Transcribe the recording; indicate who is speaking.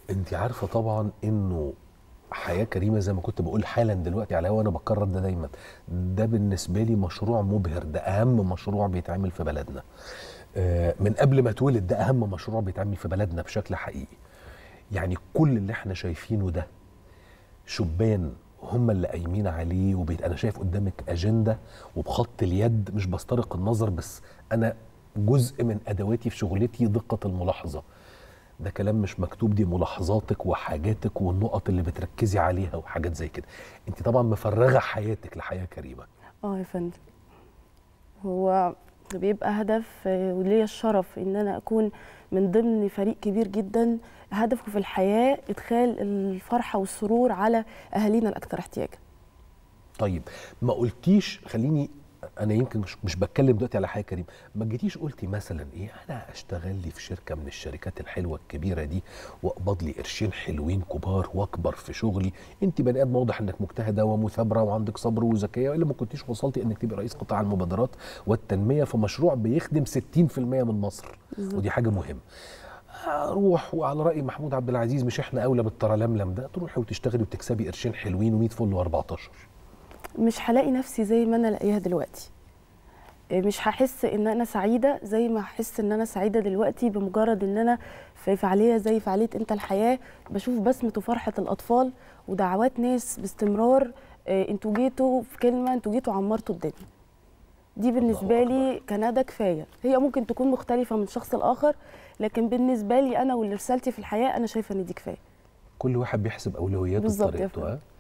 Speaker 1: انت عارفه طبعا انه حياه كريمه زي ما كنت بقول حالا دلوقتي على وانا بكرر ده دايما ده بالنسبه لي مشروع مبهر ده اهم مشروع بيتعمل في بلدنا آه، من قبل ما اتولد ده اهم مشروع بيتعمل في بلدنا بشكل حقيقي يعني كل اللي احنا شايفينه ده شبان هم اللي قايمين عليه وبيت انا شايف قدامك اجنده وبخط اليد مش بسترق النظر بس انا جزء من ادواتي في شغلتي دقه الملاحظه ده كلام مش مكتوب دي ملاحظاتك وحاجاتك والنقط اللي بتركزي عليها وحاجات زي كده انت طبعا مفرغه حياتك لحياه كريمه
Speaker 2: اه يا فندم هو بيبقى هدف آه، وليا الشرف ان انا اكون من ضمن فريق كبير جدا هدفه في الحياه ادخال الفرحه والسرور على اهالينا الاكثر احتياجا
Speaker 1: طيب ما قلتيش خليني انا يمكن مش, مش بتكلم دلوقتي على حاجه كريم ما جيتيش قلتي مثلا ايه انا اشتغل لي في شركه من الشركات الحلوه الكبيره دي واقبض لي قرشين حلوين كبار واكبر في شغلي انت بني ادم واضح انك مجتهده ومثابره وعندك صبر وذكيه والا ما كنتيش وصلتي انك تبقي رئيس قطاع المبادرات والتنميه في مشروع بيخدم 60% من مصر
Speaker 2: بالظبط.
Speaker 1: ودي حاجه مهمه روح وعلى راي محمود عبد العزيز مش احنا اولى بالترلملم ده تروحي وتشتغلي وتكسبي قرشين حلوين و100 فل و14
Speaker 2: مش هلاقي نفسي زي ما انا لاقيها دلوقتي إيه، مش هحس ان انا سعيده زي ما هحس ان انا سعيده دلوقتي بمجرد ان انا في فعاليه زي فعاليه انت الحياه بشوف بسمه وفرحه الاطفال ودعوات ناس باستمرار إيه، انتوا جيتوا في كلمه انتوا جيتوا عمرتوا الدنيا دي بالنسبه لي كندى كفايه هي ممكن تكون مختلفه من شخص لاخر لكن بالنسبه لي انا واللي رسالتي في الحياه انا شايفه ان دي كفايه
Speaker 1: كل واحد بيحسب اولوياته
Speaker 2: بالظبط يا
Speaker 1: بطريقته
Speaker 2: فندم.
Speaker 1: ها